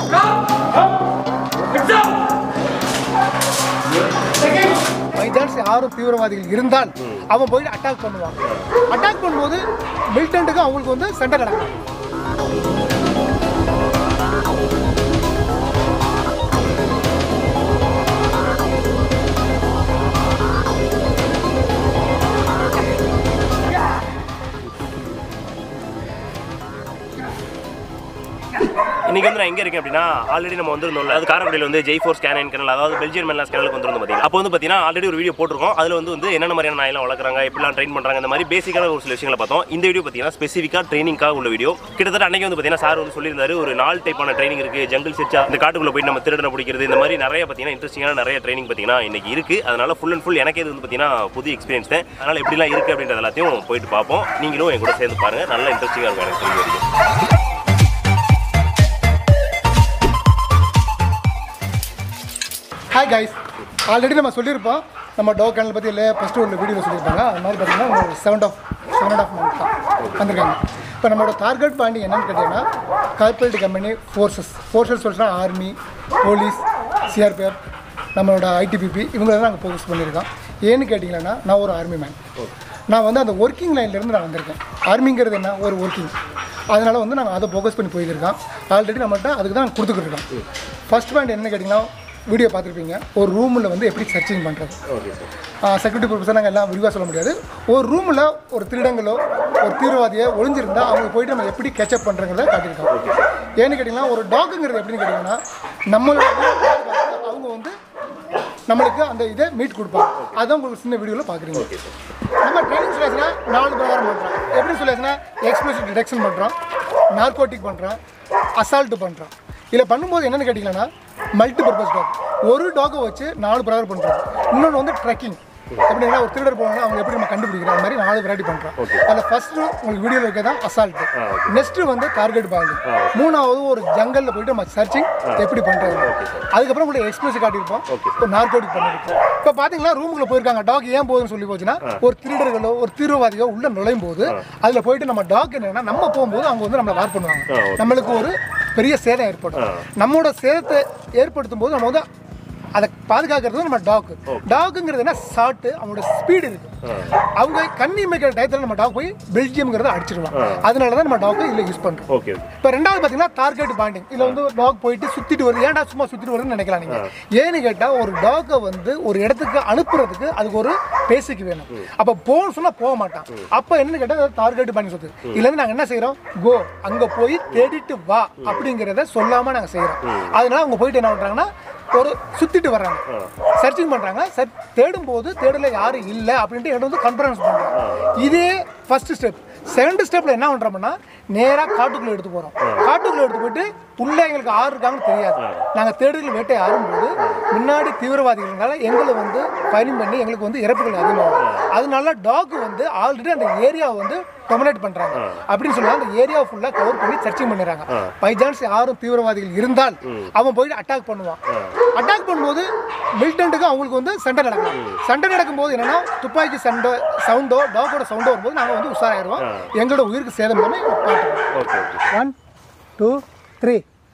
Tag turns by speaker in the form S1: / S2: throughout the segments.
S1: By chance யாரும் தீவிரவாதிகள் இருந்தால் அவன் போய் அட்டாக் பண்ணுவான் அட்டாக் பண்ணும்போது மிலிட்டண்ட்டுக்கு அவங்களுக்கு வந்து சண்டை நடக்கும்
S2: இன்னைக்கு வந்து நான் எங்க இருக்கேன் அப்படின்னா ஆல்ரெடி நம்ம வந்திருந்தோம்ல அது காரக்குடியில் வந்து ஜெய் ஃபோர்ஸ் கேனன் கனல் அதாவது பெல்ஜியன் மெல்லாஸ் கனலுக்கு வந்திருந்தோம் பார்த்தீங்கன்னா அப்போ வந்து பார்த்தீங்கன்னா ஆல்ரெடி ஒரு வீடியோ போட்டிருக்கோம் அதில் வந்து வந்து என்னென்ன மாதிரியான நாயெல்லாம் வளர்க்குறாங்க எப்படிலாம் ட்ரெயின் பண்ணுறாங்க இந்த மாதிரி பேசிக்கான ஒரு சில விஷயங்களை பார்த்தோம் இந்த வீடியோ பார்த்தீங்கன்னா ஸ்பெசிஃபிக்காக ட்ரைனிங்காக உள்ள வீடியோ கிட்டத்தட்ட அன்னைக்கு வந்து பார்த்தீங்கன்னா சார் வந்து சொல்லியிருந்தாரு ஒரு நாலு டைப்பான ட்ரைனிங் இருக்கு ஜங்கிள் செச்சா இந்த காட்டுக்குள்ள போய் நம்ம திருடனை பிடிக்கிறது இந்த மாதிரி நிறைய பார்த்தீங்கன்னா இன்ட்ரெஸ்டிங்கான நிறைய ட்ரைனிங் பார்த்தீங்கன்னா இன்னைக்கு இருக்கு அதனால ஃபுல் அண்ட் ஃபுல் எனக்கே இது வந்து பார்த்தீங்கன்னா புது எக்ஸ்பீரியன்ஸ் தான் அதனால எப்படிலாம் இருக்கு அப்படின்றது எல்லாத்தையும் போயிட்டு பார்ப்போம் நீங்களும் என் கூட சேர்ந்து பாருங்க நல்லா இன்ட்ரெஸ்டிங்காக இருக்கும் எனக்கு தெரிஞ்ச வரைக்கும்
S1: ஹாய் கைஸ் ஆல்ரெடி நம்ம சொல்லியிருப்போம் நம்ம டோ கேனல் பற்றி இல்லை ஃபஸ்ட்டு ஒரு வீடியோவில் சொல்லியிருப்பாங்க அது மாதிரி பார்த்தீங்கன்னா ஒரு seven half seven and half month தான் வந்திருக்காங்க இப்போ நம்மளோட டார்கெட் பாயிண்ட் என்னன்னு கேட்டிங்கன்னா கார்பரேட் கம்பெனி ஃபோர்ஸஸ் ஃபோர்ஸஸ் சொல்லிச்சுன்னா ஆர்மி போலீஸ் சிஆர்பிஎஃப் நம்மளோட ஐடிபிபி இவங்கள தான் நாங்கள் ஃபோக்கஸ் பண்ணியிருக்கோம் ஏன்னு கேட்டிங்கன்னா நான் ஒரு ஆர்மி மேன் நான் வந்து அந்த ஒர்க்கிங் லைன்லேருந்து நான் வந்திருக்கேன் ஆர்மிங்கிறது என்ன ஒரு ஒர்க்கிங் அதனால் வந்து நாங்கள் அதை ஃபோக்கஸ் பண்ணி போயிருக்கோம் ஆல்ரெடி நம்மள்ட்ட அதுக்கு தான் கொடுத்துக்கிட்டு இருக்கோம் ஃபர்ஸ்ட் பாயிண்ட் என்ன கேட்டிங்கன்னா வீடியோ பார்த்துருப்பீங்க ஒரு ரூமில் வந்து எப்படி சர்ச்சிங் பண்ணுறது செக்யூரிட்டி பர்பஸாக நாங்கள் எல்லாம் விரிவாக சொல்ல முடியாது ஒரு ரூமில் ஒரு திருடங்களோ ஒரு தீவிரவாதியோ ஒளிஞ்சிருந்தா அவங்க போயிட்டு நம்ம எப்படி கேட்சப் பண்ணுறங்கிறத காட்டியிருக்கோம் ஏன்னு கேட்டிங்கன்னா ஒரு டாக்குங்கிறது எப்படின்னு கேட்டிங்கன்னா நம்மளோட பாதுகாப்பு அவங்க வந்து நம்மளுக்கு அந்த இதை மீட் கொடுப்பாங்க அதான் உங்களுக்கு சின்ன வீடியோவில் பார்க்குறீங்க நம்ம ட்ரைனிங் சொல்லியாச்சுன்னா நாலு பிரகாரம் பண்ணுறோம் எப்படி சொல்லியாச்சுன்னா எக்ஸ்ப்ளோசிவ் டிடெக்ஷன் பண்ணுறோம் நார்கோட்டிக் பண்ணுறோம் அசால்ட்டு பண்ணுறோம் இதில் பண்ணும்போது என்னென்னு கேட்டிங்கன்னா மல்டி பர்பஸ் டாக் ஒரு டாகை வச்சு நாலு பிரகாரம் பண்ணுறோம் இன்னொன்று வந்து ட்ரெக்கிங் எப்படின்னா ஒரு திருடர் போனாங்க அவங்க எப்படி நம்ம கண்டுபிடிக்கிறோம் அந்த மாதிரி நாலு வெரைட்டி பண்ணுறோம் அதில் ஃபஸ்ட்டு உங்களுக்கு வீடியோவில் இருக்க தான் அசால்ட்டு நெக்ஸ்ட்டு வந்து டார்கெட் பாயிண்டிங் மூணாவது ஒரு ஜங்கலில் போயிட்டு நம்ம சர்ச்சிங் எப்படி பண்ணுறது அதுக்கப்புறம் உங்களுக்கு எக்ஸ்பிரஸ் காட்டியிருப்போம் இப்போ நார்கோட்டிக் பண்ணியிருக்கோம் இப்போ பார்த்தீங்கன்னா ரூமுக்குள்ள போயிருக்காங்க டாக் ஏன் போகுதுன்னு சொல்லி போச்சுன்னா ஒரு திருடர்களோ ஒரு தீவிரவாதியோ உள்ள நுழையும் போது அதில் போயிட்டு நம்ம டாக் என்னன்னா நம்ம போகும்போது அவங்க வந்து நம்மளை வார் பண்ணுவாங்க நம்மளுக்கு ஒரு பெரிய சேதம் ஏற்படும் நம்மளோட சேதத்தை ஏற்படுத்தும் போது நம்ம வந்து அதை பாதுகாக்கிறது நம்ம டாக் டாக்குங்கிறது என்ன ஷார்ட்டு அவங்களோட ஸ்பீடு இருக்கு அவங்க கண்ணி மேய்க்கிற டயத்தில் நம்ம டாக் போய் பெல்ஜியம்ங்கிறத அடிச்சிடலாம் அதனால தான் நம்ம டாக் இதில் யூஸ் பண்ணுறோம்
S2: ஓகே
S1: இப்போ ரெண்டாவது பார்த்தீங்கன்னா டார்கெட் பாண்டிங் இதில் வந்து டாக் போயிட்டு சுற்றிட்டு வருது ஏன்டா சும்மா சுற்றிட்டு வருதுன்னு நினைக்கலாம் நீங்கள் ஏன்னு கேட்டால் ஒரு டாக்கை வந்து ஒரு இடத்துக்கு அனுப்புறதுக்கு அதுக்கு ஒரு பேசிக் வேணும் அப்போ போகணும்னு சொன்னால் போக மாட்டான் அப்போ என்னன்னு கேட்டால் டார்கெட் பண்ணி சொல்லுது இதுலேருந்து நாங்கள் என்ன செய்கிறோம் கோ அங்கே போய் தேடிட்டு வா அப்படிங்கிறத சொல்லாமல் நாங்கள் செய்கிறோம் அதனால அவங்க போயிட்டு என்ன பண்ணுறாங்கன்னா ஒரு சுத்திட்டு வர்றாங்க சர்ச்சிங் பண்றாங்க சர் தேடும் போது தேடல யாரும் இல்லை அப்படின்ட்டு என்கிட்ட வந்து கன்ஃபரன்ஸ் பண்றாங்க இதே ஃபர்ஸ்ட் ஸ்டெப் செகண்ட் ஸ்டெப்ல என்ன பண்றோம்னா நேரா காட்டுக்குள்ள எடுத்து போறோம் காட்டுக்குள்ள எடுத்து போயிட்டு உள்ள எங்களுக்கு ஆறு இருக்காங்கன்னு தெரியாது நாங்க தேடுதல் வேட்டை ஆறும்போது முன்னாடி தீவிரவாதிகள்னால எங்களை வந்து ஃபைரிங் பண்ணி எங்களுக்கு வந்து இறப்புகள் அதிகமாகும் அதனால டாக் வந்து ஆல்ரெடி அந்த ஏரியாவை வந்து டொமினேட் பண்றாங்க அப்படின்னு சொல்லி அந்த ஏரியாவை ஃபுல்லா கவர் பண்ணி சர்ச்சிங் பண்ணிடுறாங்க பை சான்ஸ் யாரும் தீவிரவாதிகள் இருந்தால் அவன் போயிட்டு அட்டாக் பண்ணுவான் அட்டாக் பண்ணும்போது மிலிட்டண்ட்டுக்கு அவங்களுக்கு வந்து சண்டை நடக்கும் சண்டை நடக்கும்போது என்னன்னா துப்பாக்கி சண்டை சவுண்டோ டாகோட சவுண்டோ வரும்போது நாங்கள் வந்து உஷாராயிருவோம் எங்களோட உயிருக்கு சேதம் இல்லாமல் பார்த்துருவோம்
S2: okay okay
S1: one two three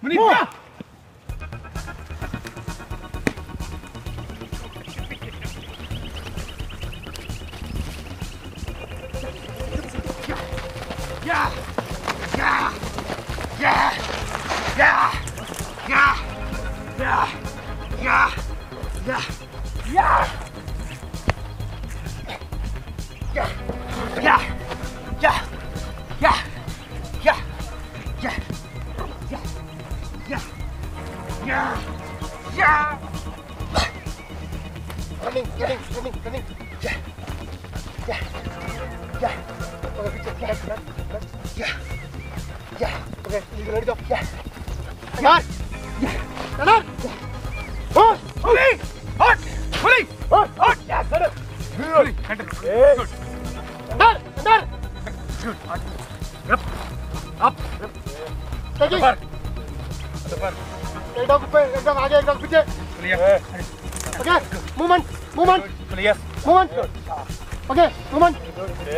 S1: running, running, running, running. Yeah, yeah, yeah. Okay, picture, left, left, left. Yeah, yeah. Okay, you ready to go? Yeah. Hang on. Yeah. Stand up. Yeah. Hold. Hold. Hold. Hold. Hold. Hold. Yeah, stand up. Good. Yes. Stand up. Stand up. Good. Up. Up. Taking. एक dog ऊपर एक dog आगे एक dog पीछे okay movement movement
S2: Clear.
S1: Movement okay movement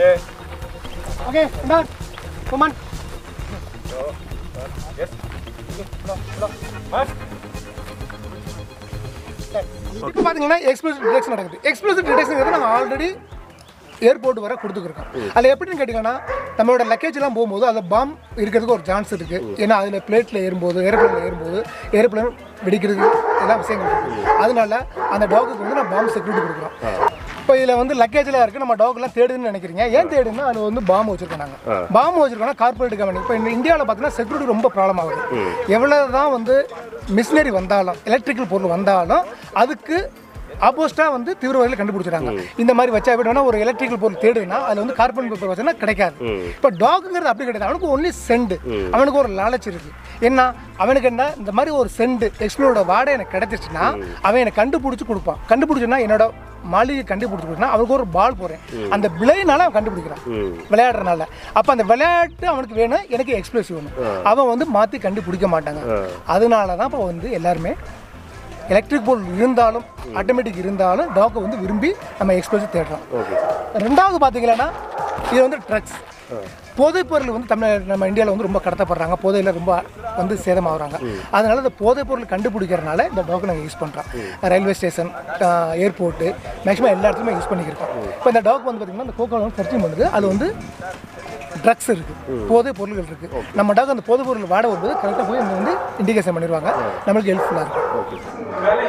S1: okay अंदर movement இப்போ பார்த்தீங்கன்னா explosive detection நடக்குது எக்ஸ்பிளசிவ் டிடெக்ஷன் நாங்கள் ஆல்ரெடி ஏர்போர்ட் வர கொடுத்துருக்கோம் அதில் எப்படின்னு கேட்டிங்கன்னா நம்மளோட லக்கேஜ்லாம் போகும்போது அதில் பாம் இருக்கிறதுக்கு ஒரு சான்ஸ் இருக்குது ஏன்னா அதில் பிளேட்டில் ஏறும்போது ஏரோப்ளேனில் ஏறும்போது ஏரோப்ளேன் வெடிக்கிறது எல்லாம் விஷயங்கள் இருக்குது அதனால அந்த டாகுக்கு வந்து நான் பாம் செக்யூரிட்டி கொடுக்குறோம் இப்போ இதில் வந்து லக்கேஜ்லாம் இருக்குது நம்ம டாக்லாம் தேடுதுன்னு நினைக்கிறீங்க ஏன் தேடுன்னா அது வந்து பாம்பு வச்சிருக்கோம் நாங்கள் பாம்பு வச்சிருக்கோம்னா கார்பரேட் கம்பெனி இப்போ இந்த இந்தியாவில் பார்த்தீங்கன்னா செக்யூரிட்டி ரொம்ப ப்ராப்ளம் ஆகுது எவ்வளோ தான் வந்து மிஷினரி வந்தாலும் எலக்ட்ரிக்கல் பொருள் வந்தாலும் அதுக்கு ஆப்போசிட்டாக வந்து தீவிரவாதிகள் கண்டுபிடிச்சிட்டாங்க இந்த மாதிரி வச்சா எப்படி வேணா ஒரு எலக்ட்ரிக்கல் பொருள் தேடுனா அதில் வந்து கார்பன் பேப்பர் வச்சா கிடைக்காது இப்போ டாக்குங்கிறது அப்படி கிடையாது அவனுக்கு ஒன்லி செண்டு அவனுக்கு ஒரு லாலச் இருக்கு என்ன அவனுக்கு என்ன இந்த மாதிரி ஒரு செண்டு எக்ஸ்ப்ளோரோட வாடகை எனக்கு கிடைச்சிச்சுன்னா அவன் எனக்கு கண்டுபிடிச்சி கொடுப்பான் கண்டுபிடிச்சுன்னா என்னோட மாளிகை கண்டுபிடிச்சி கொடுத்தா அவனுக்கு ஒரு பால் போறேன் அந்த விலையினால அவன் கண்டுபிடிக்கிறான் விளையாடுறதுனால அப்போ அந்த விளையாட்டு அவனுக்கு வேணும் எனக்கு எக்ஸ்பிளசிவ் வேணும் அவன் வந்து மாற்றி கண்டுபிடிக்க மாட்டாங்க அதனால தான் இப்போ வந்து எல்லாருமே எலக்ட்ரிக் பொருள் இருந்தாலும் ஆட்டோமேட்டிக் இருந்தாலும் டாக்கை வந்து விரும்பி நம்ம எக்ஸ்பிளசிவ் தேடுறோம் ரெண்டாவது பார்த்தீங்கன்னா இது வந்து ட்ரக்ஸ் போதைப் பொருள் வந்து தமிழ் நம்ம இந்தியாவில் வந்து ரொம்ப கடத்தப்படுறாங்க போதையில் ரொம்ப வந்து சேதமாகறாங்க அதனால இந்த போதைப் பொருள் கண்டுபிடிக்கிறனால இந்த டாக் நாங்கள் யூஸ் பண்ணுறோம் ரயில்வே ஸ்டேஷன் ஏர்போர்ட்டு மேக்ஸிமம் எல்லா இடத்துலையுமே யூஸ் பண்ணியிருக்கோம் இப்போ இந்த டாக் வந்து பார்த்திங்கன்னா இந்த கோகோ வந்து சர்ச்சிங் பண்ணுது அது வந்து ட்ரக்ஸ் இருக்குது போதைப் பொருள்கள் இருக்குது நம்ம டாக் அந்த போதைப் பொருள் வாட வரும்போது கரெக்டாக போய் இங்கே வந்து இண்டிகேஷன் பண்ணிடுவாங்க நம்மளுக்கு ஹெல்ப்ஃபுல்லாக இருக்கும்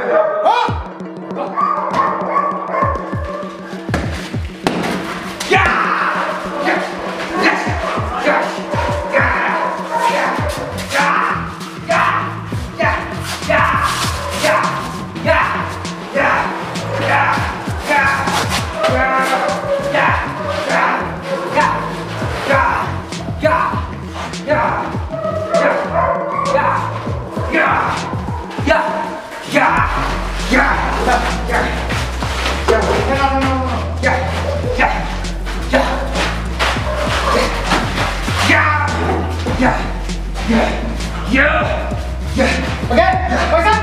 S1: ஓகே பைசா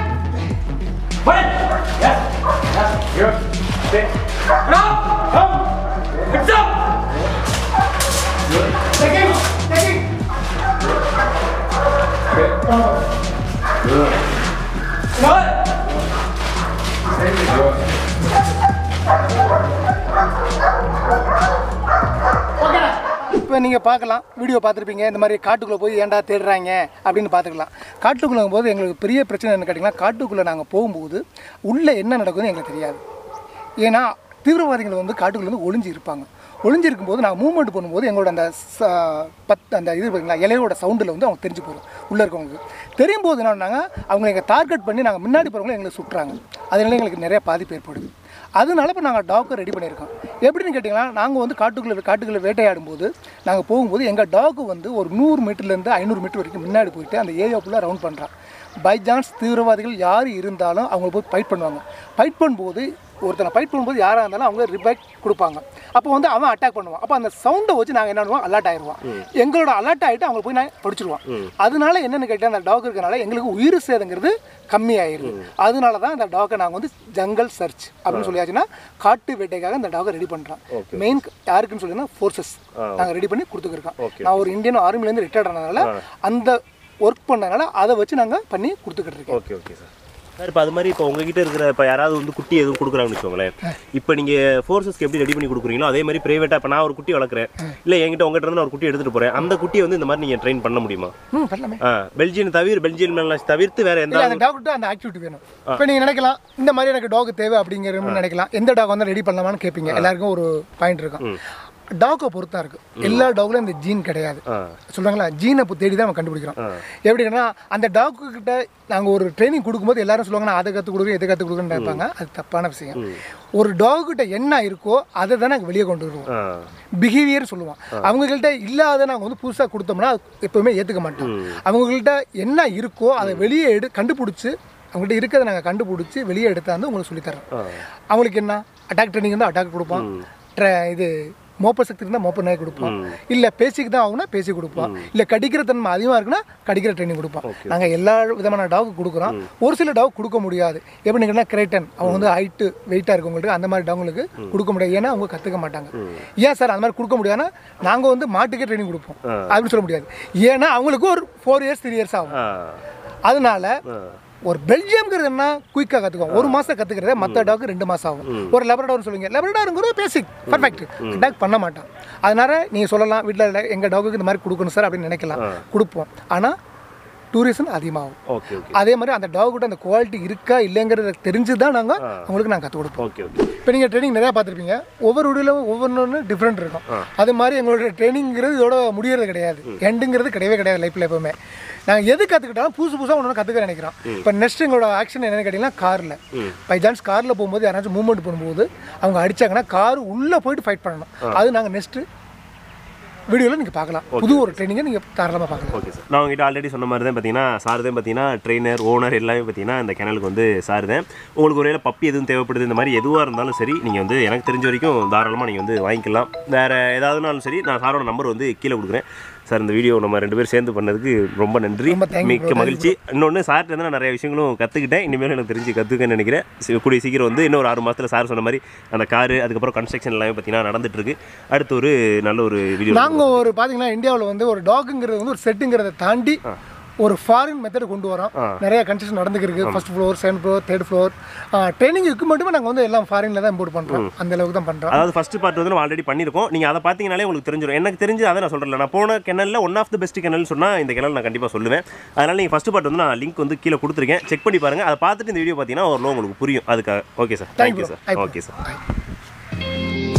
S1: Taking, taking. இப்போ நீங்கள் பார்க்கலாம் வீடியோ பார்த்துருப்பீங்க இந்த மாதிரி காட்டுக்குள்ளே போய் ஏன்டா தேடுறாங்க அப்படின்னு பார்த்துக்கலாம் காட்டுக்குள்ளே போது எங்களுக்கு பெரிய பிரச்சனை என்ன கேட்டிங்கன்னா காட்டுக்குள்ளே நாங்கள் போகும்போது உள்ளே என்ன நடக்குதுன்னு எங்களுக்கு தெரியாது ஏன்னா தீவிரவாதிகள் வந்து காட்டுக்குள்ளே வந்து ஒளிஞ்சு இருப்பாங்க ஒளிஞ்சு இருக்கும்போது நாங்கள் மூவ்மெண்ட் பண்ணும்போது எங்களோட அந்த ச- பத் அந்த இது பார்த்தீங்களா இலையோட சவுண்டில் வந்து அவங்க தெரிஞ்சு போகிறோம் உள்ளே இருக்கவங்களுக்கு தெரியும் போது என்னன்னாங்க அவங்க எங்கள் டார்கெட் பண்ணி நாங்கள் முன்னாடி போகிறவங்கள எங்களை சுட்டுறாங்க அதனால எங்களுக்கு நிறைய பாதிப்பு ஏற்படுது அதனால இப்போ நாங்கள் டாக்கை ரெடி பண்ணியிருக்கோம் எப்படின்னு கேட்டிங்கன்னா நாங்கள் வந்து காட்டுக்குள்ளே காட்டுக்குள்ளே வேட்டையாடும் போது நாங்கள் போகும்போது எங்கள் டாக்கு வந்து ஒரு நூறு மீட்டர்லேருந்து ஐநூறு மீட்டர் வரைக்கும் முன்னாடி போயிட்டு அந்த ஏரியா ஃபுல்லாக ரவுண்ட் பண்ணுறான் பை சான்ஸ் தீவிரவாதிகள் யார் இருந்தாலும் அவங்க போய் ஃபைட் பண்ணுவாங்க ஃபைட் பண்ணும்போது ஒருத்தனை ஃபைட் பண்ணும்போது யாராக இருந்தாலும் அவங்க ரிபேக் கொடுப்பாங்க அப்போ வந்து அவன் அட்டாக் பண்ணுவான் அப்போ அந்த சவுண்டை வச்சு நாங்கள் என்ன பண்ணுவோம் அலர்ட் ஆயிடுவோம் எங்களோட அலர்ட் ஆகிட்டு அவங்க போய் நான் படிச்சிருவோம் அதனால என்னென்னு கேட்டால் அந்த டாக் இருக்கனால எங்களுக்கு உயிர் சேதங்கிறது கம்மியாயிருது அதனால தான் அந்த டாக்கை நாங்கள் வந்து ஜங்கல் சர்ச் அப்படின்னு சொல்லியாச்சுன்னா காட்டு வேட்டைக்காக இந்த டாகை ரெடி பண்ணுறோம் மெயின் யாருக்குன்னு சொல்லினா ஃபோர்ஸஸ் நாங்கள் ரெடி பண்ணி கொடுத்துக்கிருக்கோம் நான் ஒரு இந்தியன் ஆர்மிலேருந்து ரிட்டையர்ட் ஆனதுனால அந்த ஒர்க் பண்ணனால அதை வச்சு நாங்கள் பண்ணி கொடுத்துக்கிட்டு இருக்கோம்
S2: ஓகே ஓகே சார் சார் இப்போ அது மாதிரி இப்போ உங்ககிட்ட இருக்கிற இப்போ யாராவது வந்து குட்டி எதுவும் கொடுக்குறாங்கன்னு வச்சுக்கோங்களேன் இப்போ நீங்கள் ஃபோர்ஸஸ்க்கு எப்படி ரெடி பண்ணி கொடுக்குறீங்களோ அதே மாதிரி ப்ரைவேட்டாக இப்போ நான் ஒரு குட்டி வளர்க்குறேன் இல்லை என்கிட்ட உங்ககிட்ட இருந்து நான் ஒரு குட்டி எடுத்துகிட்டு போகிறேன் அந்த குட்டியை வந்து இந்த மாதிரி நீங்கள் ட்ரெயின் பண்ண முடியுமா
S1: ம் பண்ணலாமே
S2: ஆ பெல்ஜியன் தவிர பெல்ஜியன் மேலாம் தவிர்த்து வேறு எந்த
S1: இல்லை அந்த டாக்டர் அந்த ஆக்டிவிட்டி வேணும் இப்போ நீங்கள் நினைக்கலாம் இந்த மாதிரி எனக்கு டாக் தேவை அப்படிங்கிற மாதிரி நினைக்கலாம் எந்த டாக் வந்து ரெடி பண்ணலாமான்னு கேட்பீங்க எல்லாருக்கும் ஒரு பாயிண்ட் இருக்கும் டாக்கை பொறுத்தா இருக்கு எல்லா டாக்லையும் இந்த ஜீன் கிடையாது
S2: ஆ
S1: சொல்றாங்களா ஜீனை இப்போ தேடி தான் நம்ம கண்டுபிடிக்கிறோம் எப்படின்னா அந்த டாக்கு கிட்ட நாங்கள் ஒரு ட்ரைனிங் கொடுக்கும்போது எல்லாரும் சொல்லுவாங்க நான் அதை கற்றுக் கொடுக்குறேன் இதை கற்றுக் கொடுக்குறேன்னு நினைப்பாங்க அது தப்பான விஷயம் ஒரு டாக் கிட்ட என்ன இருக்கோ அதை தான் நாங்கள் வெளியே கொண்டு வருவோம்
S2: ஆ
S1: பிஹேவியர் சொல்லுவோம் அவங்ககிட்ட இல்லாத நாங்கள் வந்து புதுசாக கொடுத்தோம்னா அது எப்பவுமே ஏற்றுக்க மாட்டோம் அவங்ககிட்ட என்ன இருக்கோ அதை வெளியே எடு கண்டுபிடிச்சி அவங்ககிட்ட இருக்கிறத நாங்கள் கண்டுபிடிச்சி வெளியே எடுத்தாந்து உங்களுக்கு சொல்லித்தரோம் அவங்களுக்கு என்ன அட்டாக் ட்ரைனிங் வந்து அட்டாக் கொடுப்போம் ட்ர இது மோப்ப சக்தி இருந்தால் மோப்ப நாய் கொடுப்போம் இல்லை பேசிக்கு தான் ஆகுனா பேசி கொடுப்போம் இல்லை கடிக்கிற தன்மை அதிகமாக இருக்குன்னா கடிக்கிற ட்ரைனிங் கொடுப்போம் நாங்கள் எல்லா விதமான டாக் கொடுக்குறோம் ஒரு சில டாக் கொடுக்க முடியாது எப்படி நீங்கன்னா கிரேட்டன் அவங்க வந்து ஹைட்டு வெயிட்டாக இருக்கவங்களுக்கு அந்த மாதிரி டாங்களுக்கு கொடுக்க முடியாது ஏன்னா அவங்க கற்றுக்க மாட்டாங்க ஏன் சார் அந்த மாதிரி கொடுக்க முடியாதுன்னா நாங்கள் வந்து மாட்டுக்கே ட்ரைனிங் கொடுப்போம் அப்படின்னு சொல்ல முடியாது ஏன்னா அவங்களுக்கு ஒரு ஃபோர் இயர்ஸ் த்ரீ இயர்ஸ் ஆகும்
S2: ஆ
S1: அதனால ஒரு பெல்ஜியம்ங்கிறது என்ன குயிக்காக கற்றுக்கும் ஒரு மாதம் கற்றுக்கிறதே மற்ற டாக்கு ரெண்டு மாதம் ஆகும் ஒரு லெபரடார்னு சொல்லுவீங்க லெபரடாருங்கிறது பேசிக் பர்ஃபெக்ட் டாக் பண்ண மாட்டான் அதனால நீங்கள் சொல்லலாம் வீட்டில் எங்கள் டாக்குக்கு இந்த மாதிரி கொடுக்கணும் சார் அப்படின்னு நினைக்கலாம் கொடுப்போம் ஆனால் டூரிசம் அதிகமாகும்
S2: ஓகே ஓகே
S1: அதே மாதிரி அந்த டாக் கிட்ட அந்த குவாலிட்டி இருக்கா இல்லைங்கிறத தெரிஞ்சு தான் நாங்கள் அவங்களுக்கு நாங்கள் கற்றுக் கொடுப்போம்
S2: ஓகே ஓகே
S1: இப்போ நீங்கள் ட்ரைனிங் நிறையா பார்த்துருப்பீங்க ஒவ்வொரு வீடியோவில் ஒவ்வொன்று டிஃப்ரெண்ட் இருக்கும் அது மாதிரி எங்களோட ட்ரைனிங்கிறது இதோட முடியறது கிடையாது எண்டுங்கிறது கிடையவே கிடையாது லைஃப்பில் எப்பவுமே நாங்கள் எது கற்றுக்கிட்டாலும் புதுசு புதுசாக ஒன்று கற்றுக்க நினைக்கிறோம் இப்போ நெக்ஸ்ட் எங்களோட ஆக்ஷன் என்னென்னு கேட்டிங்கன்னா காரில் பை சான்ஸ் காரில் போகும்போது யாராச்சும் மூவ்மெண்ட் பண்ணும்போது அவங்க அடிச்சாங்கன்னா கார் உள்ளே போயிட்டு ஃபைட் பண்ணணும் அது நாங்கள் நெக்ஸ்ட்டு வீடியோவில் நீங்கள் பார்க்கலாம் புது ஒரு ட்ரைனிங்கை நீங்கள் தாராளமாக பார்க்கலாம்
S2: ஓகே சார் நான் உங்ககிட்ட ஆல்ரெடி சொன்ன மாதிரி தான் பார்த்தீங்கன்னா சார் தான் பார்த்தீங்கன்னா ட்ரெயினர் ஓனர் எல்லாமே பார்த்தீங்கன்னா இந்த சேனலுக்கு வந்து சார் தான் உங்களுக்கு ஒருவேளை பப்பி எதுவும் தேவைப்படுது இந்த மாதிரி எதுவாக இருந்தாலும் சரி நீங்கள் வந்து எனக்கு தெரிஞ்ச வரைக்கும் தாராளமாக நீங்கள் வந்து வாங்கிக்கலாம் வேறு ஏதாவதுனாலும் சரி நான் சாரோட நம்பர் வந்து கீழே கொடுக்குறேன் சார் இந்த வீடியோ நம்ம ரெண்டு பேரும் சேர்ந்து பண்ணதுக்கு ரொம்ப நன்றி
S1: ரொம்ப thank you
S2: மிக்க மகிழ்ச்சி இன்னொன்று சார்ட்ட இருந்து நான் நிறைய விஷயங்களும் கற்றுக்கிட்டேன் இனிமேல் எனக்கு தெரிஞ்சு கற்றுக்கன்னு நினைக்கிறேன் சி- கூடிய சீக்கிரம் வந்து இன்னொரு ஆறு மாதத்தில் சார் சொன்ன மாதிரி அந்த காரு அதுக்கப்புறம் கன்ஸ்ட்ரக்ஷன் எல்லாமே பார்த்தீங்கன்னா நடந்துட்டு இருக்கு அடுத்து ஒரு நல்ல ஒரு வீடியோ
S1: நாங்கள் ஒரு பார்த்தீங்கன்னா இந்தியாவில் வந்து ஒரு டாக்குங்கிறது வந்து ஒரு செட்டுங்கிறத தாண்டி ஒரு ஃபாரின் மெத்தட் கொண்டு வரோம் நிறைய கன்ஸ்ட்ரக்ஷன் நடந்துருக்கு first floor second floor third floor training மட்டுமே நாங்கள் வந்து எல்லாம் ஃபாரினில் தான் இம்போர்ட் பண்ணுறோம் அந்த அளவுக்கு தான் பண்ணுறோம்
S2: அதாவது ஃபர்ஸ்ட் பார்ட் வந்து நம்ம ஆல்ரெடி பண்ணியிருக்கோம் நீங்கள் அதை பார்த்தீங்கனாலே உங்களுக்கு தெரிஞ்சிடும் எனக்கு தெரிஞ்சு அதை நான் சொல்கிறேன் நான் போன கெனலில் one of the best kennel சொன்னால் இந்த கெனல் நான் கண்டிப்பாக சொல்லுவேன் அதனால் நீங்கள் ஃபர்ஸ்ட் பார்ட் வந்து நான் லிங்க் வந்து கீழே கொடுத்துருக்கேன் செக் பண்ணி பாருங்கள் அதை பார்த்துட்டு இந்த வீடியோ பார்த்தீங்கன்னா ஒரு உங்களுக்கு புரியும் அதுக்காக okay sir
S1: Thank
S2: thank you
S1: you.
S2: Sir
S1: Bye.
S2: Okay sir
S1: Bye.